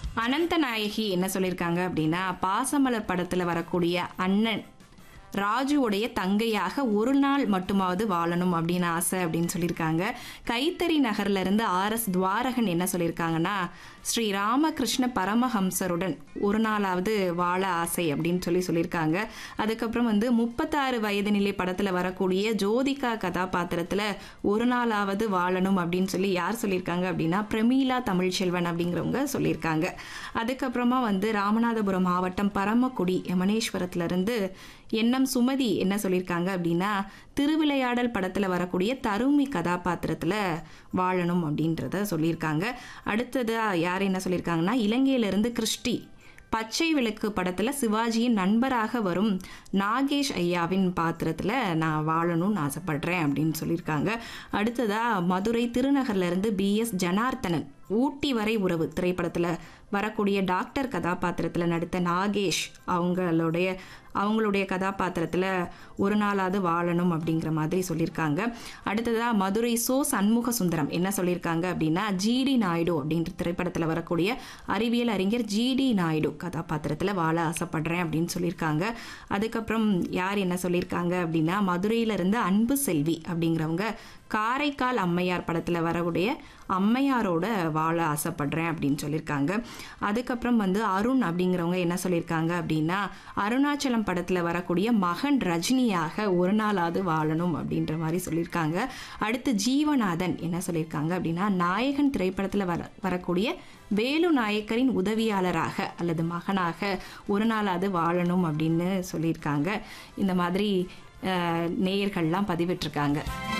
அனந்த நாயகி என்ன சொல்லியிருக்காங்க அப்படின்னா பாசமலர் படத்துல வரக்கூடிய அண்ணன் ராஜுவுடைய தங்கையாக ஒரு நாள் மட்டுமாவது வாழணும் அப்படின்னு ஆசை அப்படின்னு சொல்லியிருக்காங்க கைத்தறி நகர்ல இருந்து ஆர் எஸ் துவாரகன் என்ன சொல்லியிருக்காங்கன்னா ஸ்ரீ ராமகிருஷ்ண பரமஹம்சருடன் ஒரு நாளாவது வாழ ஆசை அப்படின்னு சொல்லி சொல்லியிருக்காங்க அதுக்கப்புறம் வந்து முப்பத்தாறு வயது நிலை படத்துல வரக்கூடிய ஜோதிகா கதாபாத்திரத்துல ஒரு நாளாவது வாழணும் அப்படின்னு சொல்லி யார் சொல்லியிருக்காங்க அப்படின்னா பிரமீளா தமிழ்ச்செல்வன் அப்படிங்கிறவங்க சொல்லியிருக்காங்க அதுக்கப்புறமா வந்து ராமநாதபுரம் மாவட்டம் பரமக்குடி யமனேஸ்வரத்துல இருந்து எண்ணம் சுமதி என்ன சொல்லியிருக்காங்க அப்படின்னா திருவிளையாடல் படத்துல வரக்கூடிய தருமி கதாபாத்திரத்துல வாழணும் அப்படின்றத சொல்லியிருக்காங்க அடுத்ததா யார் என்ன சொல்லியிருக்காங்கன்னா இலங்கையிலிருந்து கிறிஸ்டி பச்சை விளக்கு படத்துல சிவாஜியின் நண்பராக வரும் நாகேஷ் ஐயாவின் பாத்திரத்துல நான் வாழணும்னு ஆசைப்படுறேன் அப்படின்னு சொல்லியிருக்காங்க அடுத்ததா மதுரை திருநகர்ல இருந்து பி எஸ் ஜனார்த்தனன் ஊட்டி வரை உறவு திரைப்படத்துல வரக்கூடிய டாக்டர் கதாபாத்திரத்துல நடித்த நாகேஷ் அவங்களுடைய அவங்களுடைய கதாபாத்திரத்துல ஒரு நாளாவது வாழணும் அப்படிங்கிற மாதிரி சொல்லியிருக்காங்க அடுத்ததா மதுரை சோ சண்முக சுந்தரம் என்ன சொல்லியிருக்காங்க அப்படின்னா ஜிடி நாயுடு அப்படின்ற திரைப்படத்துல வரக்கூடிய அறிவியல் அறிஞர் ஜிடி நாயுடு கதாபாத்திரத்துல வாழ ஆசைப்படுறேன் அப்படின்னு சொல்லியிருக்காங்க அதுக்கப்புறம் யார் என்ன சொல்லியிருக்காங்க அப்படின்னா மதுரையில இருந்து அன்பு செல்வி அப்படிங்கிறவங்க காரைக்கால் அம்மையார் படத்துல வரக்கூடிய அம்மையாரோட வாழ ஆசைப்படுறேன் அப்படின்னு சொல்லியிருக்காங்க அதுக்கப்புறம் வந்து அருண் அப்படிங்கிறவங்க என்ன சொல்லியிருக்காங்க அப்படின்னா அருணாச்சலம் படத்துல வரக்கூடிய மகன் ரஜினியாக ஒரு நாளாவது வாழணும் அப்படின்ற மாதிரி சொல்லியிருக்காங்க அடுத்து ஜீவநாதன் என்ன சொல்லியிருக்காங்க அப்படின்னா நாயகன் திரைப்படத்துல வர வரக்கூடிய வேலு நாயக்கரின் உதவியாளராக அல்லது மகனாக ஒரு நாளாவது வாழணும் அப்படின்னு சொல்லியிருக்காங்க இந்த மாதிரி அஹ், நேயர்கள்லாம் பதிவிட்டிருக்காங்க